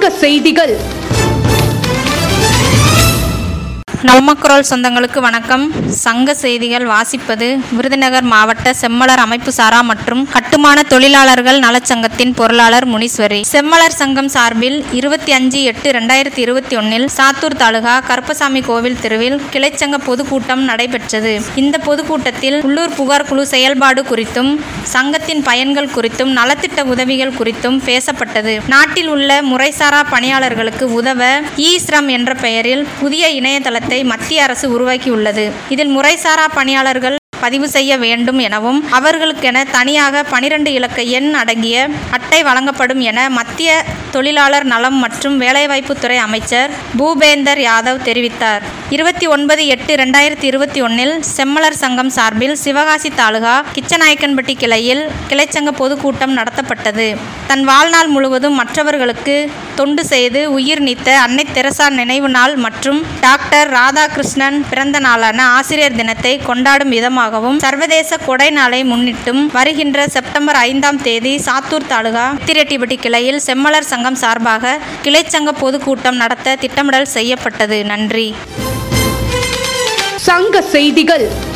சங்க செய்திகள் நவமக்குரல் சொந்தங்களுக்கு வணக்கம் சங்க செய்திகள் வாசிப்பது விருதுநகர் மாவட்ட செம்மலர் அமைப்பு சாரா மற்றும் கட்டுமான தொழிலாளர்கள் நலச்சங்கத்தின் பொருளாளர் முனீஸ்வரி செம்மலர் சங்கம் சார்பில் இருபத்தி அஞ்சு எட்டு ரெண்டாயிரத்தி இருபத்தி ஒன்னில் சாத்தூர் தாலுகா கருப்பசாமி கோவில் தெருவில் கிளைச்சங்க பொதுக்கூட்டம் நடைபெற்றது இந்த பொதுக்கூட்டத்தில் உள்ளூர் புகார் குழு செயல்பாடு குறித்தும் சங்கத்தின் பயன்கள் குறித்தும் நலத்திட்ட உதவிகள் குறித்தும் பேசப்பட்டது நாட்டில் உள்ள முறைசாரா பணியாளர்களுக்கு உதவ இ ஸ்ரம் என்ற பெயரில் புதிய இணையதளத்தை மத்திய அரசு உருவாக்கியுள்ளது இதில் முறைசாரா பணியாளர்கள் பதிவு செய்ய வேண்டும் எனவும் அவர்களுக்கென தனியாக பனிரெண்டு இலக்க எண் அடங்கிய அட்டை வழங்கப்படும் என மத்திய தொழிலாளர் நலம் மற்றும் வேலைவாய்ப்புத்துறை அமைச்சர் பூபேந்தர் யாதவ் தெரிவித்தார் இருபத்தி ஒன்பது எட்டு ரெண்டாயிரத்தி இருபத்தி ஒன்னில் செம்மலர் சங்கம் சார்பில் சிவகாசி தாலுகா கிச்சநாயக்கன்பட்டி கிளையில் கிளைச்சங்க பொதுக்கூட்டம் நடத்தப்பட்டது தன் வாழ்நாள் முழுவதும் மற்றவர்களுக்கு தொண்டு செய்து உயிர் நீத்த அன்னை தெரசா நினைவு நாள் மற்றும் டாக்டர் ராதாகிருஷ்ணன் பிறந்த நாளான ஆசிரியர் தினத்தை கொண்டாடும் விதமாகவும் சர்வதேச கொடை நாளை முன்னிட்டும் வருகின்ற செப்டம்பர் ஐந்தாம் தேதி சாத்தூர் தாலுகா திரெட்டிப்பட்டி கிளையில் செம்மலர் சங்கம் சார்பாக கிளைச்சங்க பொதுக்கூட்டம் நடத்த திட்டமிடல் செய்யப்பட்டது நன்றி சங்க செய்திகள்